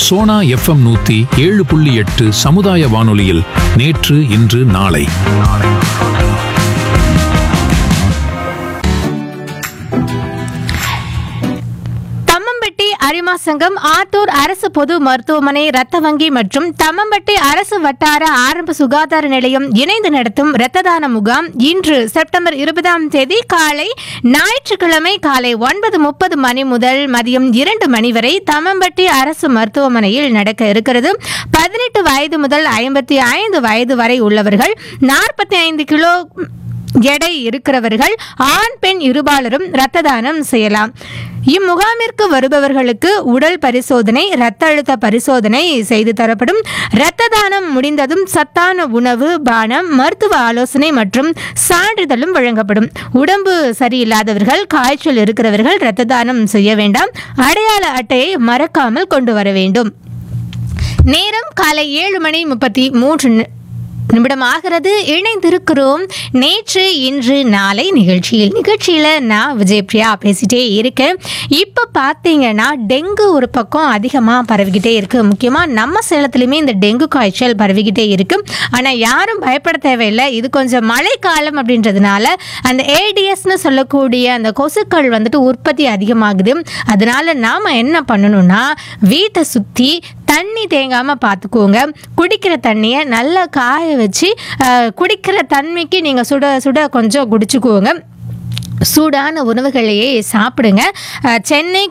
Sona FM நூத்தி ஏழு புள்ளி எட்டு சமுதாய வானொலியில் நேற்று இன்று நாளை தம்மம்பட்டி அரிமா சங்கம் ஆத்தூர் அரசு பொது மருத்துவமனை ரத்த வங்கி மற்றும் தம்மம்பட்டி அரசு வட்டார ஆரம்ப சுகாதார நிலையம் இணைந்து நடத்தும் இரத்த தான முகாம் இன்று செப்டம்பர் இருபதாம் தேதி காலை ஞாயிற்றுக்கிழமை காலை ஒன்பது முப்பது மணி முதல் மதியம் இரண்டு மணி வரை தம்மம்பட்டி அரசு மருத்துவமனையில் நடக்க இருக்கிறது பதினெட்டு வயது முதல் ஐம்பத்தி ஐந்து வயது வரை உள்ளவர்கள் நாற்பத்தி ஐந்து கிலோ எடை இருக்கிறவர்கள் ஆண் பெண் இருபாலரும் இரத்த தானம் செய்யலாம் இம்முகாமிற்கு வருபவர்களுக்கு உடல் பரிசோதனை இரத்த அழுத்த பரிசோதனை செய்து தரப்படும் இரத்த தானம் முடிந்ததும் சத்தான உணவு பானம் மருத்துவ ஆலோசனை மற்றும் சான்றிதழும் வழங்கப்படும் உடம்பு சரியில்லாதவர்கள் காய்ச்சல் இருக்கிறவர்கள் இரத்த தானம் செய்ய வேண்டாம் அடையாள அட்டையை மறக்காமல் கொண்டு வர வேண்டும் நேரம் காலை ஏழு மணி முப்பத்தி மூன்று நி- நிமிடம் ஆகிறது இணைந்திருக்கிறோம் நேற்று இன்று நாளை நிகழ்ச்சியில் நிகழ்ச்சியில் நான் விஜயபிரியா பேசிட்டே இருக்கேன் இப்போ பார்த்தீங்கன்னா டெங்கு ஒரு பக்கம் அதிகமாக பரவிக்கிட்டே இருக்கு முக்கியமாக நம்ம சேலத்துலையுமே இந்த டெங்கு காய்ச்சல் பரவிக்கிட்டே இருக்கு ஆனால் யாரும் பயப்பட தேவையில்லை இது கொஞ்சம் மழைக்காலம் அப்படின்றதுனால அந்த ஏடிஎஸ்னு சொல்லக்கூடிய அந்த கொசுக்கள் வந்துட்டு உற்பத்தி அதிகமாகுது அதனால நாம் என்ன பண்ணணும்னா வீட்டை சுற்றி தண்ணி தேங்காமல் பார்த்துக்கோங்க குடிக்கிற தண்ணியை நல்லா காய வச்சு அஹ், குடிக்கிற தன்மைக்கு நீங்கள் சுட சுட கொஞ்சம் குடிச்சுக்கோங்க சூடான உணவுகளையே சாப்பிடுங்க அஹ், சென்னை